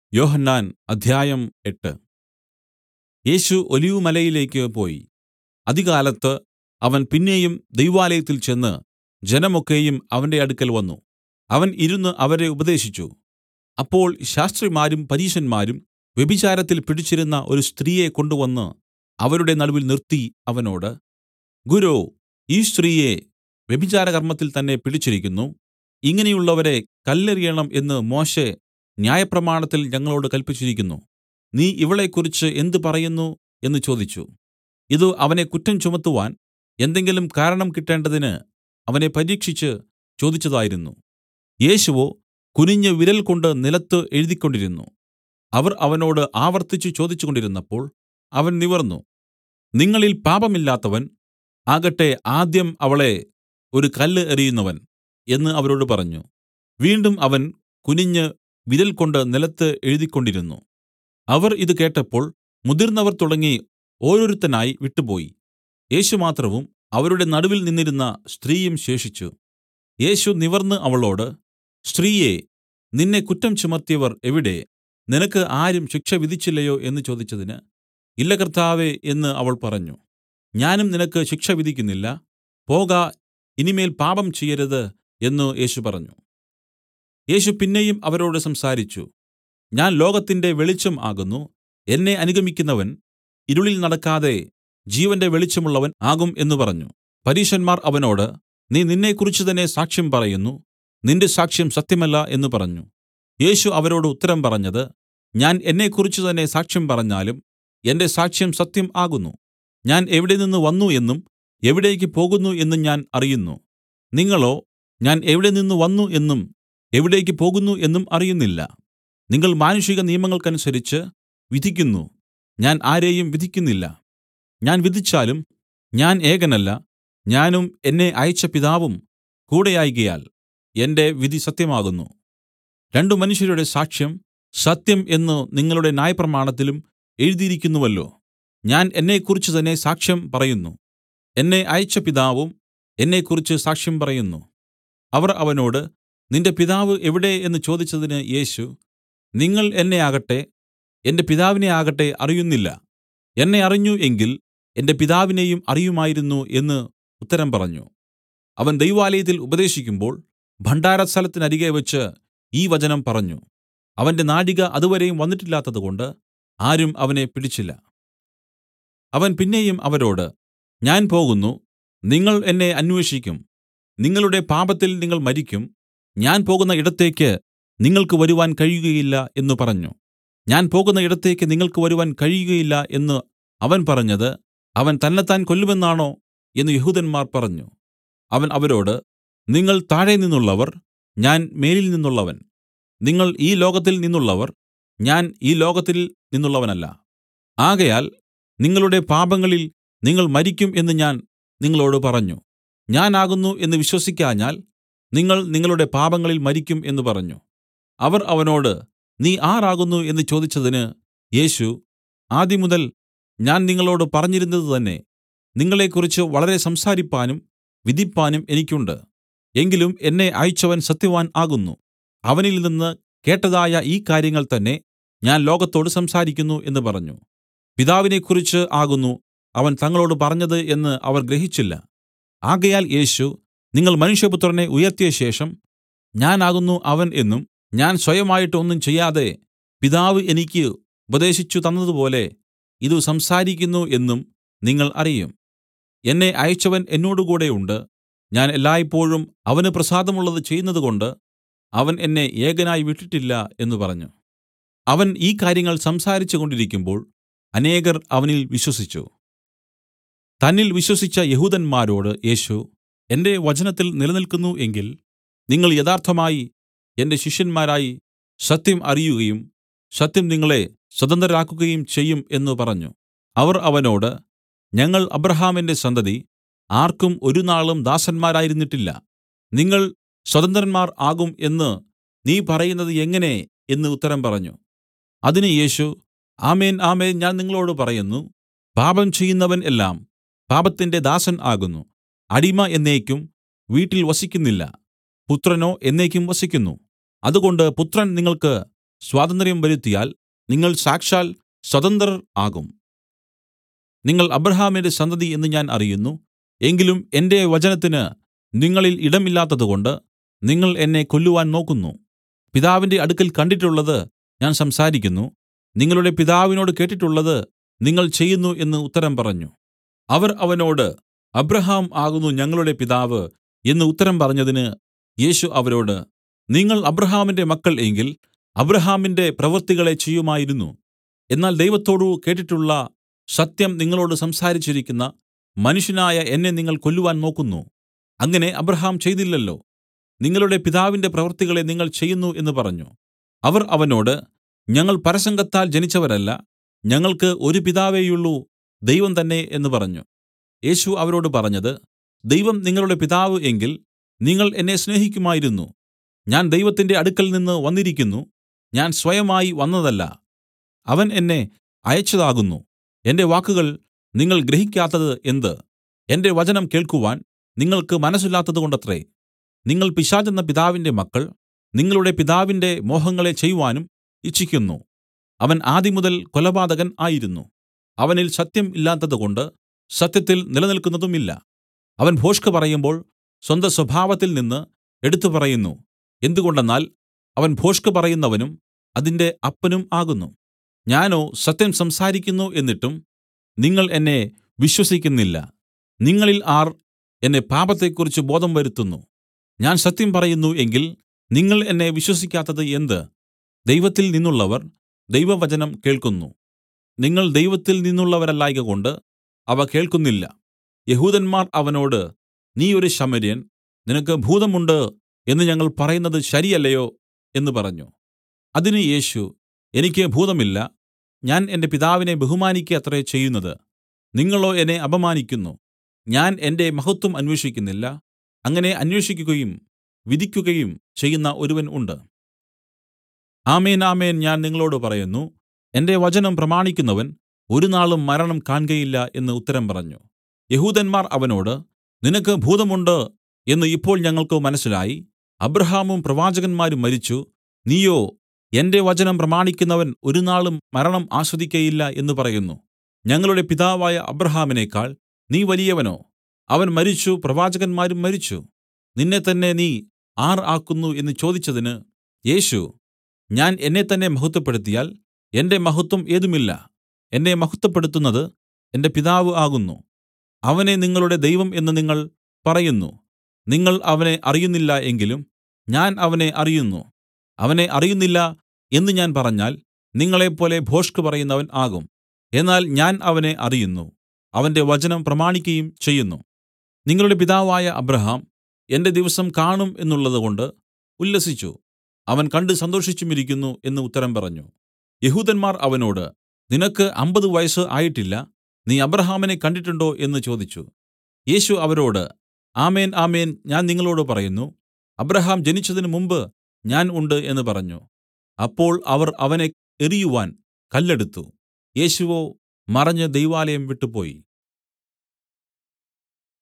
യോഹന്നാൻ അദ്ധ്യായം എട്ട് യേശു ഒലിവുമലയിലേക്ക് പോയി അതികാലത്ത് അവൻ പിന്നെയും ദൈവാലയത്തിൽ ചെന്ന് ജനമൊക്കെയും അവന്റെ അടുക്കൽ വന്നു അവൻ ഇരുന്ന് അവരെ ഉപദേശിച്ചു അപ്പോൾ ശാസ്ത്രിമാരും പരീശന്മാരും വ്യഭിചാരത്തിൽ പിടിച്ചിരുന്ന ഒരു സ്ത്രീയെ കൊണ്ടുവന്ന് അവരുടെ നടുവിൽ നിർത്തി അവനോട് ഗുരോ ഈ സ്ത്രീയെ വ്യഭിചാരകർമ്മത്തിൽ തന്നെ പിടിച്ചിരിക്കുന്നു ഇങ്ങനെയുള്ളവരെ കല്ലെറിയണം എന്ന് മോശെ ന്യായപ്രമാണത്തിൽ ഞങ്ങളോട് കല്പിച്ചിരിക്കുന്നു നീ ഇവളെക്കുറിച്ച് എന്ത് പറയുന്നു എന്ന് ചോദിച്ചു ഇത് അവനെ കുറ്റം ചുമത്തുവാൻ എന്തെങ്കിലും കാരണം കിട്ടേണ്ടതിന് അവനെ പരീക്ഷിച്ച് ചോദിച്ചതായിരുന്നു യേശുവോ കുനിഞ്ഞ് വിരൽ കൊണ്ട് നിലത്ത് എഴുതിക്കൊണ്ടിരുന്നു അവർ അവനോട് ആവർത്തിച്ച് ചോദിച്ചുകൊണ്ടിരുന്നപ്പോൾ അവൻ നിവർന്നു നിങ്ങളിൽ പാപമില്ലാത്തവൻ ആകട്ടെ ആദ്യം അവളെ ഒരു കല്ല് എറിയുന്നവൻ എന്ന് അവരോട് പറഞ്ഞു വീണ്ടും അവൻ കുനിഞ്ഞ് വിരൽ കൊണ്ട് നിലത്ത് എഴുതിക്കൊണ്ടിരുന്നു അവർ ഇത് കേട്ടപ്പോൾ മുതിർന്നവർ തുടങ്ങി ഓരോരുത്തനായി വിട്ടുപോയി യേശു മാത്രവും അവരുടെ നടുവിൽ നിന്നിരുന്ന സ്ത്രീയും ശേഷിച്ചു യേശു നിവർന്നു അവളോട് സ്ത്രീയേ നിന്നെ കുറ്റം ചുമത്തിയവർ എവിടെ നിനക്ക് ആരും ശിക്ഷ വിധിച്ചില്ലയോ എന്ന് ചോദിച്ചതിന് ഇല്ല കർത്താവേ എന്ന് അവൾ പറഞ്ഞു ഞാനും നിനക്ക് ശിക്ഷ വിധിക്കുന്നില്ല പോക ഇനിമേൽ പാപം ചെയ്യരുത് എന്നു യേശു പറഞ്ഞു യേശു പിന്നെയും അവരോട് സംസാരിച്ചു ഞാൻ ലോകത്തിന്റെ വെളിച്ചം ആകുന്നു എന്നെ അനുഗമിക്കുന്നവൻ ഇരുളിൽ നടക്കാതെ ജീവന്റെ വെളിച്ചമുള്ളവൻ ആകും എന്ന് പറഞ്ഞു പരീശന്മാർ അവനോട് നീ നിന്നെക്കുറിച്ച് തന്നെ സാക്ഷ്യം പറയുന്നു നിന്റെ സാക്ഷ്യം സത്യമല്ല എന്ന് പറഞ്ഞു യേശു അവരോട് ഉത്തരം പറഞ്ഞത് ഞാൻ എന്നെക്കുറിച്ച് തന്നെ സാക്ഷ്യം പറഞ്ഞാലും എന്റെ സാക്ഷ്യം സത്യം ആകുന്നു ഞാൻ എവിടെ നിന്ന് വന്നു എന്നും എവിടേക്ക് പോകുന്നു എന്നും ഞാൻ അറിയുന്നു നിങ്ങളോ ഞാൻ എവിടെ നിന്ന് വന്നു എന്നും എവിടേക്ക് പോകുന്നു എന്നും അറിയുന്നില്ല നിങ്ങൾ മാനുഷിക നിയമങ്ങൾക്കനുസരിച്ച് വിധിക്കുന്നു ഞാൻ ആരെയും വിധിക്കുന്നില്ല ഞാൻ വിധിച്ചാലും ഞാൻ ഏകനല്ല ഞാനും എന്നെ അയച്ച പിതാവും കൂടെയായികയാൽ എന്റെ വിധി സത്യമാകുന്നു രണ്ടു മനുഷ്യരുടെ സാക്ഷ്യം സത്യം എന്ന് നിങ്ങളുടെ ന്യായപ്രമാണത്തിലും എഴുതിയിരിക്കുന്നുവല്ലോ ഞാൻ എന്നെക്കുറിച്ച് തന്നെ സാക്ഷ്യം പറയുന്നു എന്നെ അയച്ച പിതാവും എന്നെക്കുറിച്ച് സാക്ഷ്യം പറയുന്നു അവർ അവനോട് നിന്റെ പിതാവ് എവിടെ എന്ന് ചോദിച്ചതിന് യേശു നിങ്ങൾ എന്നെ ആകട്ടെ എന്റെ പിതാവിനെ ആകട്ടെ അറിയുന്നില്ല എന്നെ അറിഞ്ഞു എങ്കിൽ എന്റെ പിതാവിനെയും അറിയുമായിരുന്നു എന്ന് ഉത്തരം പറഞ്ഞു അവൻ ദൈവാലയത്തിൽ ഉപദേശിക്കുമ്പോൾ ഭണ്ഡാരസ്ഥലത്തിനരികെ വെച്ച് ഈ വചനം പറഞ്ഞു അവന്റെ നാഴിക അതുവരെയും വന്നിട്ടില്ലാത്തതുകൊണ്ട് ആരും അവനെ പിടിച്ചില്ല അവൻ പിന്നെയും അവരോട് ഞാൻ പോകുന്നു നിങ്ങൾ എന്നെ അന്വേഷിക്കും നിങ്ങളുടെ പാപത്തിൽ നിങ്ങൾ മരിക്കും ഞാൻ പോകുന്ന ഇടത്തേക്ക് നിങ്ങൾക്ക് വരുവാൻ കഴിയുകയില്ല എന്ന് പറഞ്ഞു ഞാൻ പോകുന്ന ഇടത്തേക്ക് നിങ്ങൾക്ക് വരുവാൻ കഴിയുകയില്ല എന്ന് അവൻ പറഞ്ഞത് അവൻ തന്നെത്താൻ കൊല്ലുമെന്നാണോ എന്ന് യഹൂദന്മാർ പറഞ്ഞു അവൻ അവരോട് നിങ്ങൾ താഴെ നിന്നുള്ളവർ ഞാൻ മേലിൽ നിന്നുള്ളവൻ നിങ്ങൾ ഈ ലോകത്തിൽ നിന്നുള്ളവർ ഞാൻ ഈ ലോകത്തിൽ നിന്നുള്ളവനല്ല ആകയാൽ നിങ്ങളുടെ പാപങ്ങളിൽ നിങ്ങൾ മരിക്കും എന്ന് ഞാൻ നിങ്ങളോട് പറഞ്ഞു ഞാൻ ആകുന്നു എന്ന് വിശ്വസിക്കാഞ്ഞാൽ നിങ്ങൾ നിങ്ങളുടെ പാപങ്ങളിൽ മരിക്കും എന്ന് പറഞ്ഞു അവർ അവനോട് നീ ആരാകുന്നു എന്ന് ചോദിച്ചതിന് യേശു ആദിമുതൽ ഞാൻ നിങ്ങളോട് പറഞ്ഞിരുന്നത് തന്നെ നിങ്ങളെക്കുറിച്ച് വളരെ സംസാരിപ്പാനും വിധിപ്പാനും എനിക്കുണ്ട് എങ്കിലും എന്നെ അയച്ചവൻ സത്യവാൻ ആകുന്നു അവനിൽ നിന്ന് കേട്ടതായ ഈ കാര്യങ്ങൾ തന്നെ ഞാൻ ലോകത്തോട് സംസാരിക്കുന്നു എന്ന് പറഞ്ഞു പിതാവിനെക്കുറിച്ച് ആകുന്നു അവൻ തങ്ങളോട് പറഞ്ഞത് എന്ന് അവർ ഗ്രഹിച്ചില്ല ആകയാൽ യേശു നിങ്ങൾ മനുഷ്യപുത്രനെ ഉയർത്തിയ ശേഷം ഞാൻ ആകുന്നു അവൻ എന്നും ഞാൻ സ്വയമായിട്ട് ഒന്നും ചെയ്യാതെ പിതാവ് എനിക്ക് ഉപദേശിച്ചു തന്നതുപോലെ ഇത് സംസാരിക്കുന്നു എന്നും നിങ്ങൾ അറിയും എന്നെ അയച്ചവൻ എന്നോടുകൂടെ ഉണ്ട് ഞാൻ എല്ലായ്പോഴും അവന് പ്രസാദമുള്ളത് ചെയ്യുന്നതുകൊണ്ട് അവൻ എന്നെ ഏകനായി വിട്ടിട്ടില്ല എന്ന് പറഞ്ഞു അവൻ ഈ കാര്യങ്ങൾ സംസാരിച്ചു കൊണ്ടിരിക്കുമ്പോൾ അനേകർ അവനിൽ വിശ്വസിച്ചു തന്നിൽ വിശ്വസിച്ച യഹൂദന്മാരോട് യേശു എന്റെ വചനത്തിൽ നിലനിൽക്കുന്നു എങ്കിൽ നിങ്ങൾ യഥാർത്ഥമായി എന്റെ ശിഷ്യന്മാരായി സത്യം അറിയുകയും സത്യം നിങ്ങളെ സ്വതന്ത്രരാക്കുകയും ചെയ്യും എന്ന് പറഞ്ഞു അവർ അവനോട് ഞങ്ങൾ അബ്രഹാമിന്റെ സന്തതി ആർക്കും ഒരുനാളും ദാസന്മാരായിരുന്നിട്ടില്ല നിങ്ങൾ സ്വതന്ത്രന്മാർ ആകും എന്ന് നീ പറയുന്നത് എങ്ങനെ എന്ന് ഉത്തരം പറഞ്ഞു അതിന് യേശു ആമേൻ ആമേൻ ഞാൻ നിങ്ങളോടു പറയുന്നു പാപം ചെയ്യുന്നവൻ എല്ലാം പാപത്തിന്റെ ദാസൻ ആകുന്നു അടിമ എന്നേക്കും വീട്ടിൽ വസിക്കുന്നില്ല പുത്രനോ എന്നേക്കും വസിക്കുന്നു അതുകൊണ്ട് പുത്രൻ നിങ്ങൾക്ക് സ്വാതന്ത്ര്യം വരുത്തിയാൽ നിങ്ങൾ സാക്ഷാൽ സ്വതന്ത്രർ ആകും നിങ്ങൾ അബ്രാഹാമിന്റെ സന്തതി എന്ന് ഞാൻ അറിയുന്നു എങ്കിലും എന്റെ വചനത്തിന് നിങ്ങളിൽ ഇടമില്ലാത്തതുകൊണ്ട് നിങ്ങൾ എന്നെ കൊല്ലുവാൻ നോക്കുന്നു പിതാവിന്റെ അടുക്കൽ കണ്ടിട്ടുള്ളത് ഞാൻ സംസാരിക്കുന്നു നിങ്ങളുടെ പിതാവിനോട് കേട്ടിട്ടുള്ളത് നിങ്ങൾ ചെയ്യുന്നു എന്ന് ഉത്തരം പറഞ്ഞു അവർ അവനോട് അബ്രാഹാം ആകുന്നു ഞങ്ങളുടെ പിതാവ് എന്ന് ഉത്തരം പറഞ്ഞതിന് യേശു അവരോട് നിങ്ങൾ അബ്രാഹാമിന്റെ മക്കൾ എങ്കിൽ അബ്രാഹാമിന്റെ പ്രവൃത്തികളെ ചെയ്യുമായിരുന്നു എന്നാൽ ദൈവത്തോടു കേട്ടിട്ടുള്ള സത്യം നിങ്ങളോട് സംസാരിച്ചിരിക്കുന്ന മനുഷ്യനായ എന്നെ നിങ്ങൾ കൊല്ലുവാൻ നോക്കുന്നു അങ്ങനെ അബ്രാഹാം ചെയ്തില്ലല്ലോ നിങ്ങളുടെ പിതാവിന്റെ പ്രവൃത്തികളെ നിങ്ങൾ ചെയ്യുന്നു എന്ന് പറഞ്ഞു അവർ അവനോട് ഞങ്ങൾ പരസംഗത്താൽ ജനിച്ചവരല്ല ഞങ്ങൾക്ക് ഒരു പിതാവേയുള്ളൂ ദൈവം തന്നെ എന്ന് പറഞ്ഞു യേശു അവരോട് പറഞ്ഞത് ദൈവം നിങ്ങളുടെ പിതാവ് എങ്കിൽ നിങ്ങൾ എന്നെ സ്നേഹിക്കുമായിരുന്നു ഞാൻ ദൈവത്തിന്റെ അടുക്കൽ നിന്ന് വന്നിരിക്കുന്നു ഞാൻ സ്വയമായി വന്നതല്ല അവൻ എന്നെ അയച്ചതാകുന്നു എന്റെ വാക്കുകൾ നിങ്ങൾ ഗ്രഹിക്കാത്തത് എന്ത് എന്റെ വചനം കേൾക്കുവാൻ നിങ്ങൾക്ക് മനസ്സില്ലാത്തതുകൊണ്ടത്രേ നിങ്ങൾ പിശാചെന്ന പിതാവിന്റെ മക്കൾ നിങ്ങളുടെ പിതാവിന്റെ മോഹങ്ങളെ ചെയ്യുവാനും ഇച്ഛിക്കുന്നു അവൻ ആദിമുതൽ കൊലപാതകൻ ആയിരുന്നു അവനിൽ സത്യം ഇല്ലാത്തതുകൊണ്ട് സത്യത്തിൽ നിലനിൽക്കുന്നതുമില്ല അവൻ ഭോഷ്ക് പറയുമ്പോൾ സ്വന്ത സ്വഭാവത്തിൽ നിന്ന് എടുത്തു പറയുന്നു എന്തുകൊണ്ടെന്നാൽ അവൻ ഭോഷ്ക് പറയുന്നവനും അതിന്റെ അപ്പനും ആകുന്നു ഞാനോ സത്യം സംസാരിക്കുന്നു എന്നിട്ടും നിങ്ങൾ എന്നെ വിശ്വസിക്കുന്നില്ല നിങ്ങളിൽ ആർ എന്നെ പാപത്തെക്കുറിച്ച് ബോധം വരുത്തുന്നു ഞാൻ സത്യം പറയുന്നു എങ്കിൽ നിങ്ങൾ എന്നെ വിശ്വസിക്കാത്തത് എന്ത് ദൈവത്തിൽ നിന്നുള്ളവർ ദൈവവചനം കേൾക്കുന്നു നിങ്ങൾ ദൈവത്തിൽ നിന്നുള്ളവരല്ലായ്കകൊണ്ട് അവ കേൾക്കുന്നില്ല യഹൂദന്മാർ അവനോട് നീ ഒരു ശമര്യൻ നിനക്ക് ഭൂതമുണ്ട് എന്ന് ഞങ്ങൾ പറയുന്നത് ശരിയല്ലയോ എന്ന് പറഞ്ഞു അതിന് യേശു എനിക്ക് ഭൂതമില്ല ഞാൻ എന്റെ പിതാവിനെ ബഹുമാനിക്കുക അത്രേ ചെയ്യുന്നത് നിങ്ങളോ എന്നെ അപമാനിക്കുന്നു ഞാൻ എന്റെ മഹത്വം അന്വേഷിക്കുന്നില്ല അങ്ങനെ അന്വേഷിക്കുകയും വിധിക്കുകയും ചെയ്യുന്ന ഒരുവൻ ഉണ്ട് ആമേൻ ആമേൻ ഞാൻ നിങ്ങളോട് പറയുന്നു എന്റെ വചനം പ്രമാണിക്കുന്നവൻ ഒരുനാളും മരണം കാൺകയില്ല എന്ന് ഉത്തരം പറഞ്ഞു യഹൂദന്മാർ അവനോട് നിനക്ക് ഭൂതമുണ്ട് എന്ന് ഇപ്പോൾ ഞങ്ങൾക്ക് മനസ്സിലായി അബ്രാഹാമും പ്രവാചകന്മാരും മരിച്ചു നീയോ എന്റെ വചനം പ്രമാണിക്കുന്നവൻ ഒരുനാളും മരണം ആസ്വദിക്കയില്ല എന്ന് പറയുന്നു ഞങ്ങളുടെ പിതാവായ അബ്രാഹാമിനേക്കാൾ നീ വലിയവനോ അവൻ മരിച്ചു പ്രവാചകന്മാരും മരിച്ചു നിന്നെ തന്നെ നീ ആർ ആക്കുന്നു എന്ന് ചോദിച്ചതിന് യേശു ഞാൻ എന്നെ തന്നെ മഹത്വപ്പെടുത്തിയാൽ എന്റെ മഹത്വം ഏതുമില്ല എന്നെ മഹത്വപ്പെടുത്തുന്നത് എന്റെ പിതാവ് ആകുന്നു അവനെ നിങ്ങളുടെ ദൈവം എന്ന് നിങ്ങൾ പറയുന്നു നിങ്ങൾ അവനെ അറിയുന്നില്ല എങ്കിലും ഞാൻ അവനെ അറിയുന്നു അവനെ അറിയുന്നില്ല എന്ന് ഞാൻ പറഞ്ഞാൽ നിങ്ങളെപ്പോലെ ഭോഷ്ക് പറയുന്നവൻ ആകും എന്നാൽ ഞാൻ അവനെ അറിയുന്നു അവന്റെ വചനം പ്രമാണിക്കയും ചെയ്യുന്നു നിങ്ങളുടെ പിതാവായ അബ്രാഹാം എന്റെ ദിവസം കാണും എന്നുള്ളതുകൊണ്ട് ഉല്ലസിച്ചു അവൻ കണ്ട് സന്തോഷിച്ചുമിരിക്കുന്നു എന്ന് ഉത്തരം പറഞ്ഞു യഹൂദന്മാർ അവനോട് നിനക്ക് അമ്പത് വയസ്സ് ആയിട്ടില്ല നീ അബ്രാഹാമിനെ കണ്ടിട്ടുണ്ടോ എന്ന് ചോദിച്ചു യേശു അവരോട് ആമേൻ ആമേൻ ഞാൻ നിങ്ങളോട് പറയുന്നു അബ്രാഹാം ജനിച്ചതിന് മുമ്പ് ഞാൻ ഉണ്ട് എന്ന് പറഞ്ഞു അപ്പോൾ അവർ അവനെ എറിയുവാൻ കല്ലെടുത്തു യേശുവോ മറഞ്ഞ് ദൈവാലയം വിട്ടുപോയി